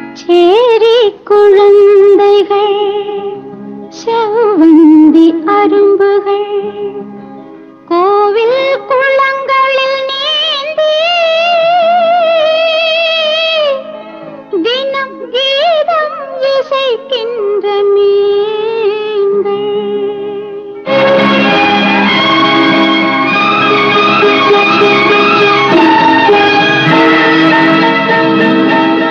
சேரி குழந்தைகள் செவ்வந்தி அரும்புகள் கோவில் குளங்களில் நீந்தி தினம் கீதம் இசைக்கின்ற மீன்கள்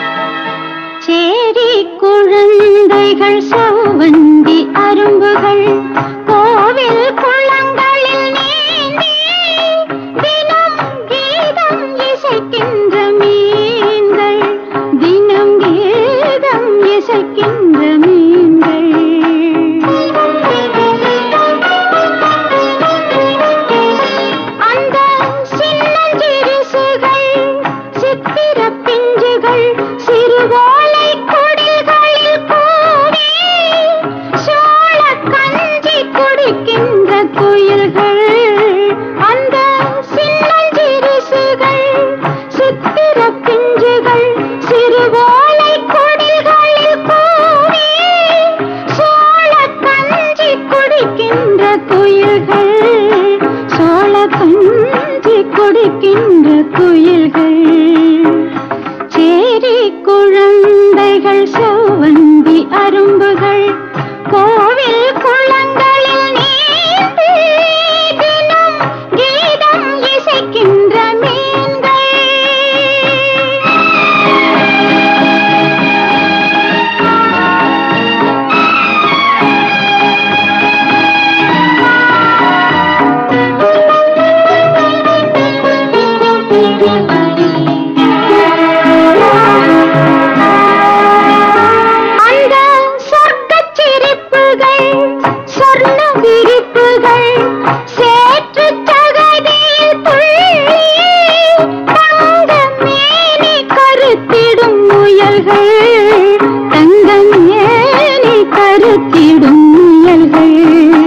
சேரி குழந்தைகள் செவ்வந்தி அரும்புகள் கோவில் குளங்களில் நீந்தி தினம் கீதம் இசைக்கின்ற மீன்கள் தினம் கீதம் இசைக்கின்ற மீன்கள் அந்த சின்னஞ்சிறுசுகள் சித்திர பிஞ்சுகள் சிறுவோலை குடில்களில் கூவி சோழ கஞ்சி குடிக்கின்ற குயில்கள் அந்த சின்னஞ்சிறுசுகள் சித்திர பிஞ்சுகள் சிறுவோலை குடில்களில் கூவி சோழ கஞ்சி குடிக்கின்ற குயில்கள் சோழ கஞ்சி குடிக்கின்ற குயில்கள் சேரி குழந்தைகள் செவ்வந்தி அரும்புகள் கோவில் குளங்களில் நீந்தி தினம் கீதம் இசைக்கின்ற மீன்கள் அந்த சொர்க்கச் சிரிப்புகள் சொர்ண விரிப்புகள் சேற்றுச் சகதியில் துள்ளி தங்க மேனி கருத்திடும் முயல்கள் தங்க மேனி கருத்திடும் முயல்கள்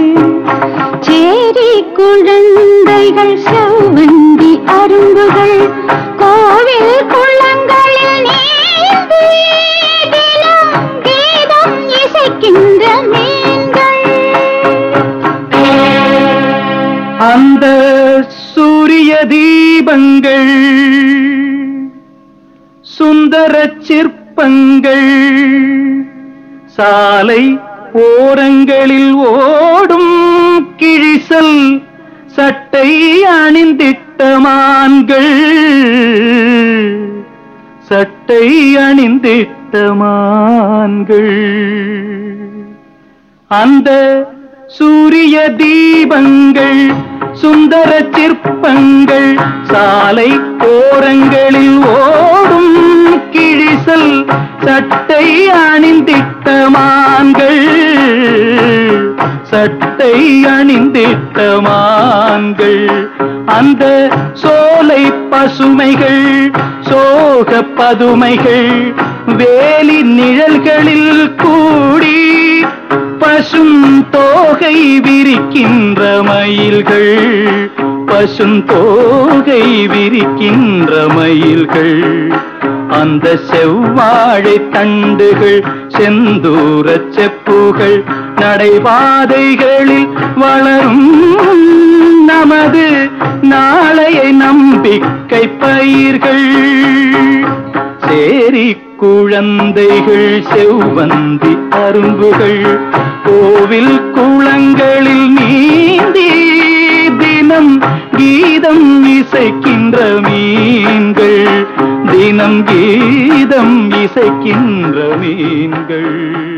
சேரி குழந்தைகள் செவ்வந்தி அரும்புகள் கோவில் குளங்களில் நீந்தி தினம் கீதம் இசைக்கின்ற மீன்கள் அந்த சூரிய தீபங்கள் சுந்தர சிற்பங்கள் சாலை ஓரங்களில் ஓடும் கிழிசல் சட்டை அணிந்திட்ட மான்கள் சட்டை அணிந்திட்ட மான்கள் அந்த சூரிய தீபங்கள் சுந்தர சிற்பங்கள் சாலை ஓரங்களில் ஓடும் கிழிசல் சட்டை அணிந்திட்ட மான்கள் சட்டை அணிந்திட்ட மான்கள் அந்த சோலை பசுமைகள் சோக பதுமைகள் வேலி நிழல்களில் கூடி பசும் தோகை விரிக்கின்ற மயில்கள் பசும் தோகை விரிக்கின்ற மயில்கள் அந்த செவ்வாழை தண்டுகள் செந்தூர செப்புகள் நடைபாதைகளில் வளரும் நமது நாளைய நம்பிக்கை பயிர்கள் சேரி குழந்தைகள் செவ்வந்தி அரும்புகள் கோவில் குளங்களில் நீந்தி தினம் கீதம் இசைக்கின்ற மீன்கள் தினம் கீதம் இசைக்கின்ற மீன்கள்